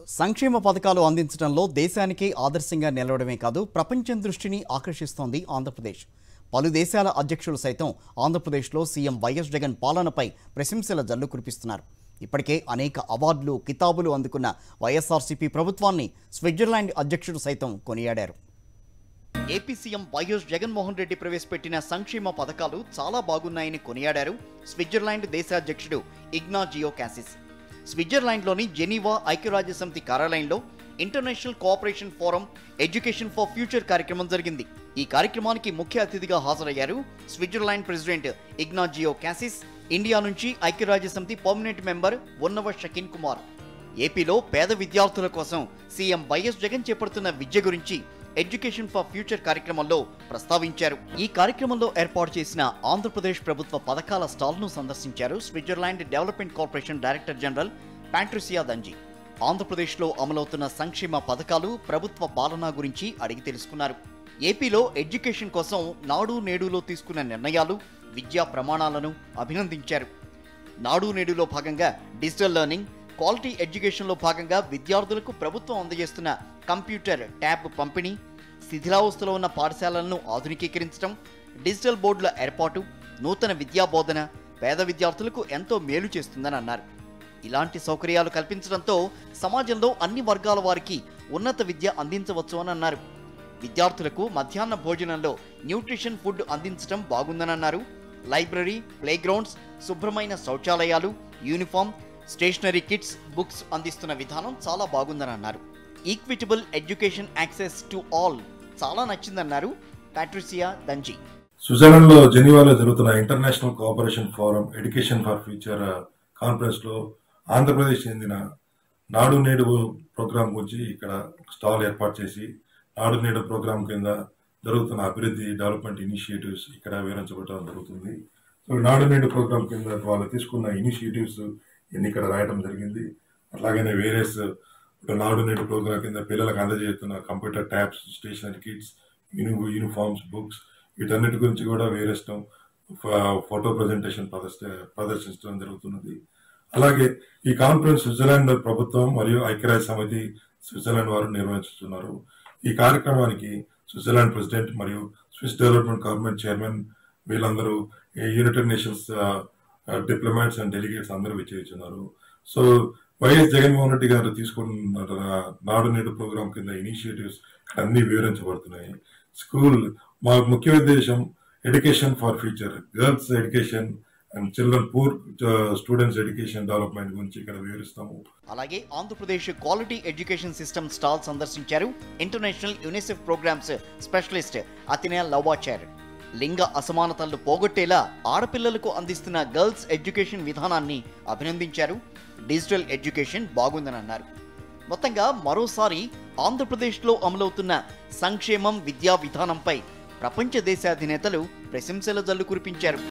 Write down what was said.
సంక్షేమ పథకాలు అందించడంలో దేశానికే ఆదర్శంగా నిలవడమే కాదు ప్రపంచం దృష్టిని ఆకర్షిస్తోంది ఆంధ్రప్రదేశ్ పలు దేశాల అధ్యక్షులు సైతం ఆంధ్రప్రదేశ్లో సీఎం వైఎస్ జగన్ పాలనపై ప్రశంసల జల్లు కురిపిస్తున్నారు ఇప్పటికే అనేక అవార్డులు కితాబులు అందుకున్న వైఎస్ఆర్సీపీ ప్రభుత్వాన్ని స్విట్జర్లాండ్ అధ్యక్షుడు సైతం కొనియాడారు AP CM YS Jaganmohan Reddy ప్రవేశపెట్టిన సంక్షేమ పథకాలు చాలా బాగున్నాయని కొనియాడారు స్విట్జర్లాండ్ దేశాధ్యక్షుడు ఇగ్నాజియో క్యాసిస్ స్విట్జర్లాండ్లోని జెనీవా ఐక్యరాజ్య సమితి కార్యాలయంలో international cooperation forum education for future కార్యక్రమం జరిగింది ఈ కార్యక్రమానికి ముఖ్య అతిథిగా హాజరయ్యారు Switzerland president Ignazio Cassis India నుంచి ఐక్యరాజ్య సమితి పర్మనెంట్ మెంబర్ ఉన్నవ షకీన్ కుమార్ ఏపీలో పేద విద్యార్థుల కోసం సీఎం వైఎస్ జగన్ చేపడుతున్న విద్య గురించి ఎడ్యుకేషన్ ఫర్ ఫ్యూచర్ కార్యక్రమంలో ప్రస్తావించారు ఈ కార్యక్రమంలో ఏర్పాటు చేసిన ఆంధ్రప్రదేశ్ ప్రభుత్వ పథకాల స్టాల్ను సందర్శించారు Switzerland development corporation director general Patricia Danzi ఆంధ్రప్రదేశ్లో అమలవుతున్న సంక్షేమ పథకాలు ప్రభుత్వ పాలన గురించి అడిగి తెలుసుకున్నారు ఏపీలో ఎడ్యుకేషన్ కోసం నాడు నేడులో తీసుకున్న నిర్ణయాలు విద్యా ప్రమాణాలను అభినందించారు నాడు నేడులో భాగంగా డిజిటల్ లెర్నింగ్ క్వాలిటీ ఎడ్యుకేషన్లో భాగంగా విద్యార్థులకు ప్రభుత్వం అందజేస్తున్న కంప్యూటర్ ట్యాబ్ పంపిణీ శిథిలావస్థలో ఉన్న పాఠశాలలను ఆధునికీకరించడం డిజిటల్ బోర్డుల ఏర్పాటు నూతన విద్యా బోధన పేద విద్యార్థులకు ఎంతో మేలు చేస్తుందని అన్నారు ఇలాంటి సౌకర్యాలు కల్పించడంతో సమాజంలో అన్ని వర్గాల వారికి ఉన్నత విద్య అందించవచ్చు అని అన్నారు విద్యార్థులకు మధ్యాహ్న భోజనంలో న్యూట్రిషన్ ఫుడ్ అందించడం బాగుందని అన్నారు లైబ్రరీ ప్లేగ్రౌండ్స్ శుభ్రమైన శౌచాలయాలు యూనిఫామ్ స్టేషనరీ కిట్స్ బుక్స్ అందిస్తున్న విధానం చాలా బాగుందని అన్నారు equitable education access to all చాలా నచ్చిందన్నారు పాట్రిసియా దంజీ స్విట్జర్లాండ్ లో జెనీవాలో జరుగుతున్న international cooperation forum education for future conference లో ఆంధ్రప్రదేశ్ చెందిన నాడు నేడు ప్రోగ్రాం గురించి ఇక్కడ స్టాల్ ఏర్పాటు చేసి నాడు నేడు ప్రోగ్రాం కింద జరుగుతున్న అభివృద్ధి డెవలప్మెంట్ ఇనిషియేటివ్స్ ఇక్కడ వివరించబడటం జరుగుతుంది సో నాడు నేడు ప్రోగ్రాం కింద వాళ్ళు తీసుకున్న ఇనిషియేటివ్స్ ఇన్ని ఇక్కడ రాయడం జరిగింది అట్లాగనే వేరియస్ నాడు నేడు ప్రోగ్రాం కింద పిల్లలకు అందజేస్తున్న computer tabs stationery kits uni uniforms books వీటన్నిటి గురించి కూడా వివరించడం ఫ- ఫోటో ప్రజెంటేషన్ ప్రదర్శ- ప్రదర్శించడం జరుగుతున్నది అలాగే ఈ కాన్ఫరెన్స్ స్విట్జర్లాండ్ ప్రభుత్వం మరియు ఐక్యరాజ్య సమితి స్విట్జర్లాండ్ వారు నిర్వహించుతున్నారు ఈ కార్యక్రమానికి స్విట్జర్లాండ్ ప్రెసిడెంట్ మరియు స్విస్ డెవలప్మెంట్ గవర్నమెంట్ చైర్మన్ వీళ్ళందరూ United Nations diplomats and delegates అందరూ విచ్చేస్తున్నారు సో వైఎస్ జగన్మోహన్ రెడ్డి గారు తీసుకున్న నాడు నేడు ప్రోగ్రాం కింద ఇనిషియేటివ్స్ అన్ని వివరించబడుతున్నాయి స్కూల్ మా ముఖ్య ఉద్దేశం education for future girls education and children poor students education development గురించి ఇక్కడ వివరిస్తాము అలాగే Andhra Pradesh quality education system stall సందర్శించారు ఇంటర్నేషనల్ యునిసెఫ్ ప్రోగ్రామ్స్ స్పెషలిస్ట్ అతినే లవాచార్ లింగ అసమానతలను పోగొట్టేలా ఆడపిల్లలకు అందిస్తున్న గర్ల్స్ ఎడ్యుకేషన్ విధానాన్ని అభినందించారు డిజిటల్ ఎడ్యుకేషన్ బాగుందని అన్నారు మొత్తంగా మరోసారి ఆంధ్రప్రదేశ్లో అమలవుతున్న సంక్షేమం విద్యా విధానంపై ప్రపంచ దేశాధినేతలు ప్రశంసల జల్లు కురిపించారు